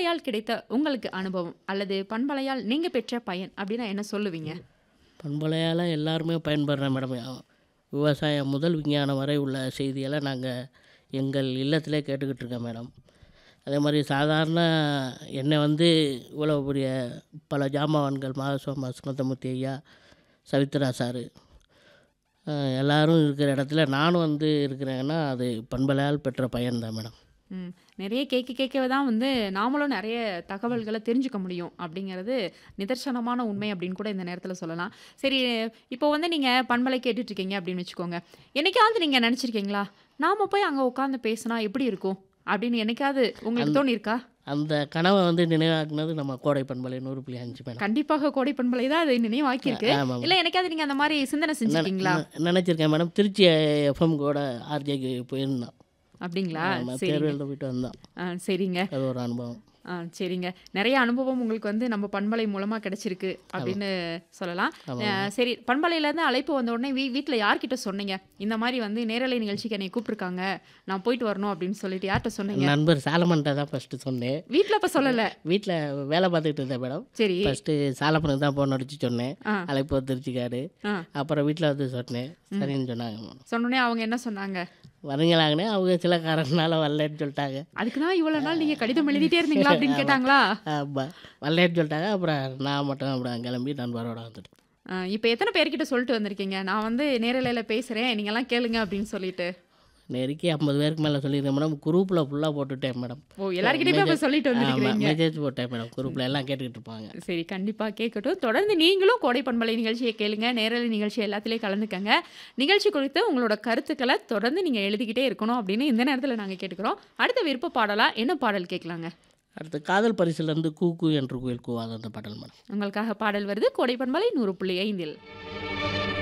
பண்பலையால் கிடைத்த உங்களுக்கு அனுபவம் அல்லது பண்பலையால் நீங்க பெற்ற பயன் அப்படின்னா என்ன சொல்லுவீங்க? பண்பலையால் எல்லாருமே பயன்படுறேன் மேடம் விவசாயம் முதல் விஞ்ஞானம் வரை உள்ள செய்திகளை நாங்கள் எங்கள் இல்லத்திலே கேட்டுக்கிட்டு இருக்கேன் மேடம் அதே மாதிரி சாதாரண என்னை வந்து இவ்வளோ பெரிய பல ஜாம்பவான்கள் மாதசோமா சுனந்தமூர்த்தி ஐயா சவித்ரா சாரு அஹ், எல்லாரும் இருக்கிற இடத்துல நானும் வந்து இருக்கிறேன்னா அது பண்பலையால் பெற்ற பயன்தான் மேடம் ம். நிறைய கேட்க கேட்கவே தான் வந்து நாமளும் நிறைய தகவல்களை தெரிஞ்சுக்க முடியும் அப்படிங்கிறது நிதர்சனமான உண்மை அப்படின்னு கூட இந்த நேரத்தில் சொல்லலாம் சரி இப்போ வந்து நீங்கள் பண்பலை கேட்டுட்டு இருக்கீங்க அப்படின்னு வச்சுக்கோங்க என்னைக்காவது நீங்கள் நினச்சிருக்கீங்களா நாம் போய் அங்கே உட்காந்து பேசினா எப்படி இருக்கும் அப்படின்னு என்னைக்காவது உங்களுக்கு தோணியிருக்கா அந்த கனவை வந்து நினைவாக்குனது நம்ம கோடை பண்பலை நூறு புள்ளி அஞ்சு மேடம் கண்டிப்பாக கோடை பண்பலை தான் அது நினைவாக்கியிருக்கு ஆமாம் இல்லை என்னைக்காவது நீங்கள் அந்த மாதிரி சிந்தனை செஞ்சுருக்கீங்களா நினச்சிருக்கேன் மேடம் திருச்சி எஃப்எம் கூட ஆர்ஜேக்கு போயிருந்தோம் அப்படிங்களா ஆமா, சரிங்க தேர்தலில் போயிட்டு வந்தோம் ஆ சரிங்க அது ஒரு அனுபவம் ஆ சரிங்க நிறைய அனுபவம் உங்களுக்கு வந்து நம்ம பண்பலை மூலமாக கிடைச்சிருக்கு அப்படின்னு சொல்லலாம் ஆ, சரி பண்பலையிலேருந்து அழைப்பு வந்த உடனே வீ வீட்டில் யார்கிட்ட சொன்னீங்க இந்த மாதிரி வந்து நேரலை நிகழ்ச்சிக்கு என்னை கூப்பிட்ருக்காங்க நான் போயிட்டு வரணும் அப்படின்னு சொல்லிட்டு யார்கிட்ட சொன்னீங்க நண்பர் சாலமன்ட்ட தான் ஃபஸ்ட்டு சொன்னேன் வீட்டில் அப்போ சொல்லலை வீட்டில் வேலை பார்த்துக்கிட்டு இருந்தேன் மேடம் சரி ஃபஸ்ட்டு சாலப்பனுக்கு தான் ஃபோன் அடிச்சு சொன்னேன் ஆ. அழைப்பு திருச்சிக்காரு ஆ அப்புறம் வீட்டில் வந்து சொன்னேன் சரின்னு சொன்னாங்க மேடம் சொன்னோடனே அவங்க என்ன சொன்னாங்க வரீங்களாங்கண்ணே அவங்க சில காரணனால வரலன்னு சொல்லிட்டாங்க அதுக்கு தான் இவ்வளோ நாள் நீங்கள் கடிதம் எழுதிட்டே இருந்தீங்களா அப்படின்னு கேட்டாங்களா ஆமாம் வரலன்னு சொல்லிட்டாங்க அப்புறம் நான் மட்டும் அப்புறம் கிளம்பி நண்பரோட வந்துட்டேன் இப்போ எத்தனை பேர்கிட்ட சொல்லிட்டு வந்திருக்கீங்க நான் வந்து நேரலையில் பேசுகிறேன் நீங்கள்லாம் கேளுங்க அப்படின்னு சொல்லிட்டு நெருக்கி ஐம்பது பேருக்கு மேலே சொல்லியிருக்கேன் மேடம் குரூப்பில் ஃபுல்லாக போட்டுட்டேன் மேடம் ஓ எல்லாருக்கிட்டையுமே அப்போ சொல்லிட்டு ஆமாம் வந்திருக்கிறீங்க மெசேஜ் போட்டேன் மேடம் குரூப்பில் எல்லாம் கேட்டுக்கிட்டு இருப்பாங்க சரி கண்டிப்பாக கேட்கட்டும் தொடர்ந்து நீங்களும் கோடை பண்பலை நிகழ்ச்சியை கேளுங்க நேரலை நிகழ்ச்சி எல்லாத்துலேயும் கலந்துக்கங்க நிகழ்ச்சி குறித்து உங்களோட கருத்துக்களை தொடர்ந்து நீங்கள் எழுதிக்கிட்டே இருக்கணும் அப்படின்னு இந்த நேரத்தில் நாங்கள் கேட்டுக்கிறோம் அடுத்த விருப்ப பாடலாக என்ன பாடல் கேட்கலாங்க அடுத்து காதல் பரிசுலேருந்து கூ கூ என்று குயில் கூவாத அந்த பாடல் மேடம் உங்களுக்காக பாடல் வருது கோடை பண்பலை நூறு புள்ளி ஐந்தில்